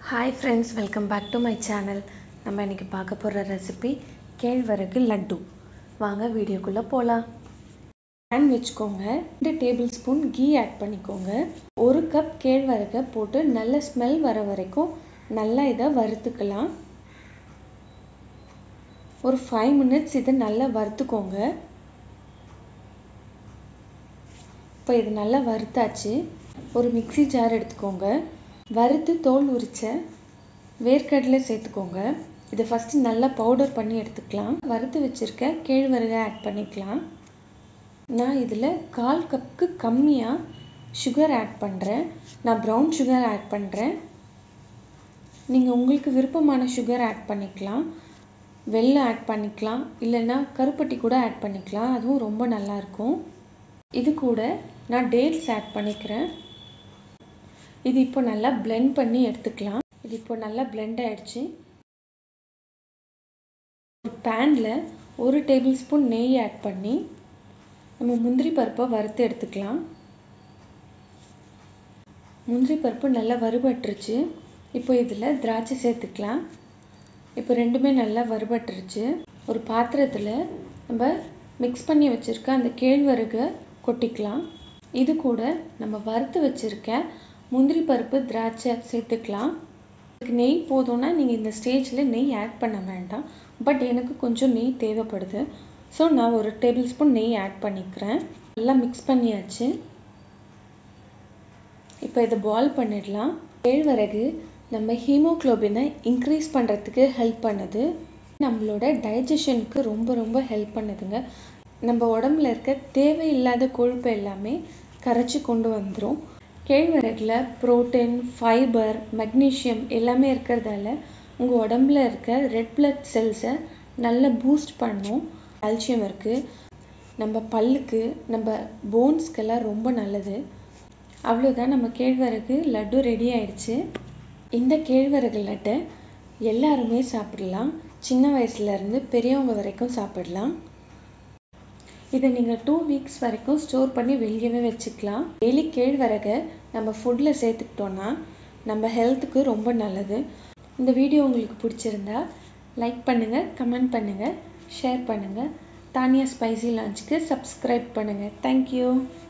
hi friends welcome back to my channel நம்ம இன்றைக்கி பார்க்க போகிற ரெசிபி கேழ்வரகு லட்டு வாங்க வீடியோக்குள்ளே போகலாம் பேன் வச்சுக்கோங்க ரெண்டு டேபிள் ஸ்பூன் கீ ஆட் பண்ணிக்கோங்க ஒரு கப் கேழ்வரகை போட்டு நல்ல ஸ்மெல் வர வரைக்கும் நல்லா இதை வறுத்துக்கலாம் ஒரு ஃபைவ் மினிட்ஸ் இதை நல்லா வறுத்துக்கோங்க இப்போ இது நல்லா வறுத்தாச்சு ஒரு மிக்சி ஜார் எடுத்துக்கோங்க வறுத்து தோல் உரிச்ச வேர்க்கடலை சேர்த்துக்கோங்க இதை ஃபஸ்ட்டு நல்லா பவுடர் பண்ணி எடுத்துக்கலாம் வறுத்து வச்சுருக்க கேழ்வரகை ஆட் பண்ணிக்கலாம் நான் இதில் கால் கப்புக்கு கம்மியாக சுகர் ஆட் பண்ணுறேன் நான் ப்ரௌன் சுகர் ஆட் பண்ணுறேன் நீங்கள் உங்களுக்கு விருப்பமான சுகர் ஆட் பண்ணிக்கலாம் வெள்ளம் ஆட் பண்ணிக்கலாம் இல்லைன்னா கருப்பட்டி கூட ஆட் பண்ணிக்கலாம் அதுவும் ரொம்ப நல்லாயிருக்கும் இது கூட நான் டேட்ஸ் ஆட் பண்ணிக்கிறேன் இது இப்போ நல்லா பிளெண்ட் பண்ணி எடுத்துக்கலாம் இது இப்போ நல்லா பிளெண்ட் ஆயிடுச்சு ஒரு பேனில் ஒரு டேபிள் ஸ்பூன் நெய் ஆட் பண்ணி நம்ம முந்திரி பருப்பை வறுத்து எடுத்துக்கலாம் முந்திரி பருப்பு நல்லா வறுபட்டுருச்சு இப்போ இதில் திராட்சை சேர்த்துக்கலாம் இப்போ ரெண்டுமே நல்லா வறுபட்டுருச்சு ஒரு பாத்திரத்தில் நம்ம மிக்ஸ் பண்ணி வச்சுருக்க அந்த கேழ்வரகை கொட்டிக்கலாம் இது கூட நம்ம வறுத்து வச்சுருக்க முந்திரி பருப்பு திராட்சை சேர்த்துக்கலாம் நெய் போதும்னா நீங்கள் இந்த ஸ்டேஜில் நெய் ஆட் பண்ண வேண்டாம் பட் எனக்கு கொஞ்சம் நெய் தேவைப்படுது ஸோ நான் ஒரு டேபிள் ஸ்பூன் நெய் ஆட் பண்ணிக்கிறேன் நல்லா மிக்ஸ் பண்ணியாச்சு இப்போ இதை பாயில் பண்ணிடலாம் கேழ்வரகு நம்ம ஹீமோக்ளோபினை இன்க்ரீஸ் பண்ணுறதுக்கு ஹெல்ப் பண்ணுது நம்மளோட டைஜஷனுக்கு ரொம்ப ரொம்ப ஹெல்ப் பண்ணுதுங்க நம்ம உடம்புல இருக்க தேவையில்லாத கொழுப்பு எல்லாமே கரைச்சி கொண்டு வந்துடும் கேழ்வரகுல புரோட்டீன் ஃபைபர் மெக்னீஷியம் எல்லாமே இருக்கிறதால உங்கள் உடம்புல இருக்க ரெட் பிளட் செல்ஸை நல்லா பூஸ்ட் பண்ணும் கால்சியம் இருக்குது நம்ம பல்லுக்கு நம்ம போன்ஸ்க்கெல்லாம் ரொம்ப நல்லது அவ்வளோதான் நம்ம கேழ்வரகு லட்டு ரெடி ஆயிடுச்சு இந்த கேழ்வரகு லட்டை எல்லாருமே சாப்பிடலாம் சின்ன வயசுலேருந்து பெரியவங்க வரைக்கும் சாப்பிடலாம் இதை நீங்கள் டூ வீக்ஸ் வரைக்கும் ஸ்டோர் பண்ணி வெளியவே வச்சுக்கலாம் டெய்லி கேழ்வரகை நம்ம ஃபுட்டில் சேர்த்துக்கிட்டோன்னா நம்ம ஹெல்த்துக்கு ரொம்ப நல்லது இந்த வீடியோ உங்களுக்கு பிடிச்சிருந்தா லைக் பண்ணுங்கள் கமெண்ட் பண்ணுங்கள் ஷேர் பண்ணுங்கள் தானியா ஸ்பைசி லஞ்சுக்கு சப்ஸ்கிரைப் பண்ணுங்கள் தேங்க்யூ